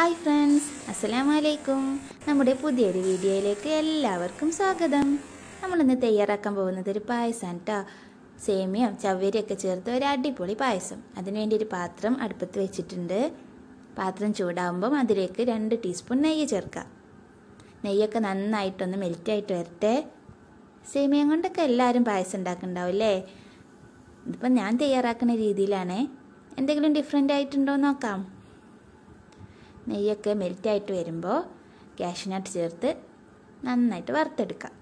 hi friends അസ്സലാമു അലൈക്കും നമ്മുടെ പുതിയൊരു വീഡിയോയിലേക്ക് എല്ലാവർക്കും സ്വാഗതം നമ്മളിന്ന് തയ്യാറാക്കാൻ പോകുന്നത് ഒരു പായസം കേട്ടോ സേമിയം ചവ്വരിയൊക്കെ ചേർത്ത് ഒരു അടിപൊളി പായസം അതിനുവേണ്ടി ഒരു പാത്രം അടുപ്പത്ത് വെച്ചിട്ടുണ്ട് പാത്രം ചൂടാകുമ്പം അതിലേക്ക് രണ്ട് ടീസ്പൂൺ നെയ്യ് ചേർക്കാം നെയ്യൊക്കെ നന്നായിട്ടൊന്ന് മെൽറ്റായിട്ട് വരട്ടെ സേമിയം കൊണ്ടൊക്കെ എല്ലാവരും പായസം ഉണ്ടാക്കുന്നുണ്ടാവും അല്ലേ ഇതിപ്പം ഞാൻ തയ്യാറാക്കുന്ന രീതിയിലാണ് എന്തെങ്കിലും ഡിഫറെൻ്റ് ആയിട്ടുണ്ടോ എന്ന് നോക്കാം നെയ്യൊക്കെ മെൽറ്റായിട്ട് വരുമ്പോൾ കാഷ്നട്ട് ചേർത്ത് നന്നായിട്ട് വറുത്തെടുക്കാം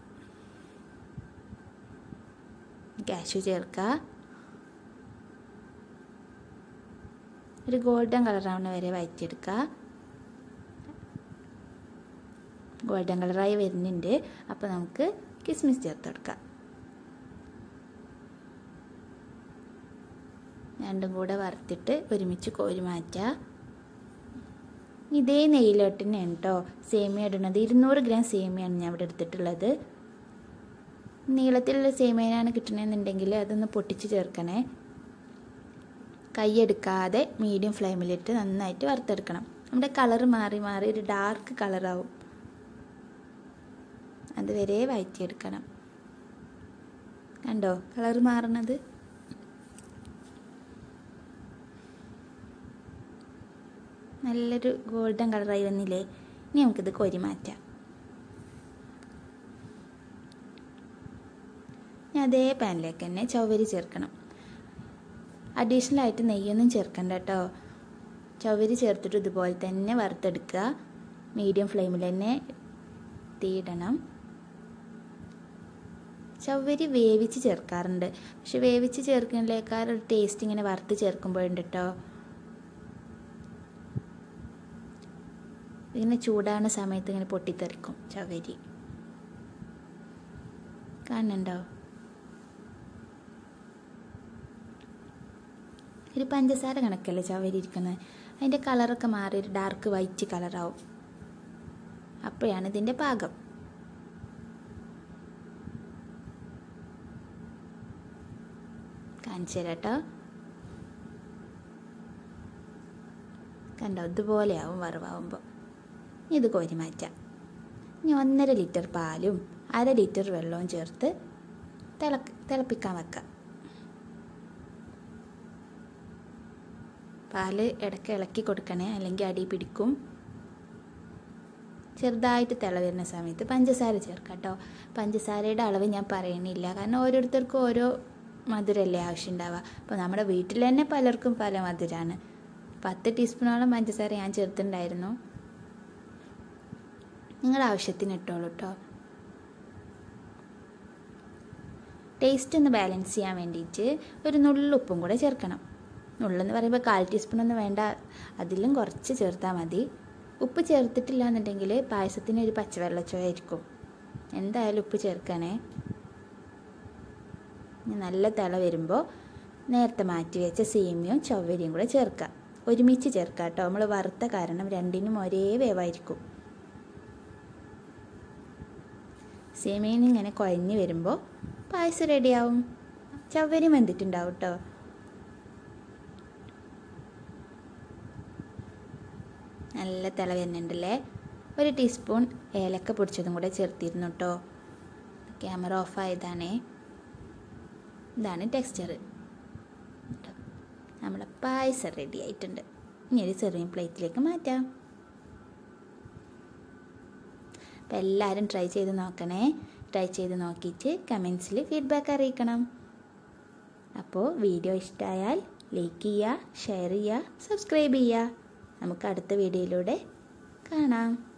കാഷ്യൂ ചേർക്കുക ഒരു ഗോൾഡൻ കളറാവുന്ന വരെ വഴറ്റിയെടുക്കുക ഗോൾഡൻ കളറായി വരുന്നുണ്ട് അപ്പോൾ നമുക്ക് കിസ്മിസ് ചേർത്തെടുക്കാം രണ്ടും കൂടെ വറുത്തിട്ട് ഒരുമിച്ച് കോരി മാറ്റുക ഇതേ നെയ്യിലോട്ട് തന്നെയാണ് കേട്ടോ സേമിയ ഇടുന്നത് ഇരുന്നൂറ് ഗ്രാം സേമിയാണ് ഞാൻ ഇവിടെ എടുത്തിട്ടുള്ളത് നീളത്തിലുള്ള സേമിയനാണ് കിട്ടണമെന്നുണ്ടെങ്കിൽ അതൊന്ന് പൊട്ടിച്ച് ചേർക്കണേ കൈയെടുക്കാതെ മീഡിയം ഫ്ലെയിമിലിട്ട് നന്നായിട്ട് വറുത്തെടുക്കണം നമ്മുടെ കളർ മാറി മാറി ഒരു ഡാർക്ക് കളറാവും അതുവരെ വഴറ്റിയെടുക്കണം കണ്ടോ കളർ മാറണത് നല്ലൊരു ഗോൾഡൻ കളറായി വന്നില്ലേ ഇനി നമുക്കിത് കോരി മാറ്റാം ഇനി അതേ പാനിലേക്ക് തന്നെ ചവ്വരി ചേർക്കണം അഡീഷണൽ ആയിട്ട് നെയ്യൊന്നും ചേർക്കണ്ട കേട്ടോ ചവ്വരി ചേർത്തിട്ട് ഇതുപോലെ തന്നെ വറുത്തെടുക്കുക മീഡിയം ഫ്ലെയിമിൽ തന്നെ തീയിടണം ചവ്വരി വേവിച്ച് ചേർക്കാറുണ്ട് പക്ഷെ വേവിച്ച് ചേർക്കുന്നതിലേക്കാൾ ഒരു ടേസ്റ്റ് ഇങ്ങനെ വറുത്ത് ചേർക്കുമ്പോഴുണ്ട് കേട്ടോ ഇങ്ങനെ ചൂടാണ് സമയത്ത് ഇങ്ങനെ പൊട്ടിത്തെറിക്കും ചവരി കാണുന്നുണ്ടോ ഒരു പഞ്ചസാര കണക്കല്ലേ ചവരി ഇരിക്കുന്നത് അതിൻ്റെ കളറൊക്കെ മാറി ഒരു ഡാർക്ക് വൈറ്റ് കളറാവും അപ്പോഴാണ് ഇതിൻ്റെ പാകം കാണിച്ചു തരാം കേട്ടോ കണ്ടോ ഇതുപോലെയാവും വറവാകുമ്പോൾ ഇത് കോരി മാറ്റാം ഇനി ഒന്നര ലിറ്റർ പാലും അര ലിറ്റർ വെള്ളവും ചേർത്ത് തിള തിളപ്പിക്കാൻ വെക്കാം പാല് ഇടയ്ക്ക് ഇളക്കി കൊടുക്കണേ അല്ലെങ്കിൽ അടി പിടിക്കും ചെറുതായിട്ട് തിള വരുന്ന സമയത്ത് പഞ്ചസാര ചേർക്കാം കേട്ടോ പഞ്ചസാരയുടെ അളവ് ഞാൻ പറയണില്ല കാരണം ഓരോരുത്തർക്കും ഓരോ മധുരമല്ലേ ആവശ്യം ഉണ്ടാവുക അപ്പോൾ നമ്മുടെ വീട്ടിൽ തന്നെ പലർക്കും പല മധുരമാണ് പത്ത് ടീസ്പൂണോളം പഞ്ചസാര ഞാൻ ചേർത്തിട്ടുണ്ടായിരുന്നു നിങ്ങളുടെ ആവശ്യത്തിന് ഇട്ടോളൂ കേട്ടോ ടേസ്റ്റ് ഒന്ന് ബാലൻസ് ചെയ്യാൻ വേണ്ടിയിട്ട് ഒരു നുള്ളുപ്പും കൂടെ ചേർക്കണം നുള്ളെന്ന് പറയുമ്പോൾ കാൽ ടീസ്പൂൺ ഒന്നും വേണ്ട അതിലും കുറച്ച് ചേർത്താൽ മതി ഉപ്പ് ചേർത്തിട്ടില്ല എന്നുണ്ടെങ്കിൽ പായസത്തിന് ഒരു പച്ചവെള്ളച്ചോയായിരിക്കും എന്തായാലും ഉപ്പ് ചേർക്കണേ നല്ല തിള വരുമ്പോൾ നേരത്തെ മാറ്റി വെച്ച സേമിയവും ചവ്വരിയും കൂടെ ചേർക്കുക ഒരുമിച്ച് ചേർക്കുക കേട്ടോ നമ്മൾ വറുത്ത കാരണം രണ്ടിനും ഒരേ വേവായിരിക്കും സേമിയൻ ഇങ്ങനെ കുഴഞ്ഞ് വരുമ്പോൾ പായസം റെഡിയാവും ചവ്വരി വെന്തിട്ടുണ്ടാവും കേട്ടോ നല്ല തിള വരുന്നുണ്ടല്ലേ ഒരു ടീസ്പൂൺ ഏലക്ക പൊടിച്ചതും കൂടെ ചേർത്തിരുന്നു കേട്ടോ ക്യാമറ ഓഫ് ആയതാണേ ഇതാണ് ടെക്സ്ചർ നമ്മുടെ പായസം റെഡി ആയിട്ടുണ്ട് ഇനി ഒരു സെർവിങ് പ്ലേറ്റിലേക്ക് മാറ്റാം അപ്പോൾ എല്ലാവരും ട്രൈ ചെയ്ത് നോക്കണേ ട്രൈ ചെയ്ത് നോക്കിയിട്ട് കമൻസിൽ ഫീഡ്ബാക്ക് അറിയിക്കണം അപ്പോൾ വീഡിയോ ഇഷ്ടമായാൽ ലൈക്ക് ചെയ്യുക ഷെയർ ചെയ്യുക സബ്സ്ക്രൈബ് ചെയ്യുക നമുക്ക് അടുത്ത വീഡിയോയിലൂടെ കാണാം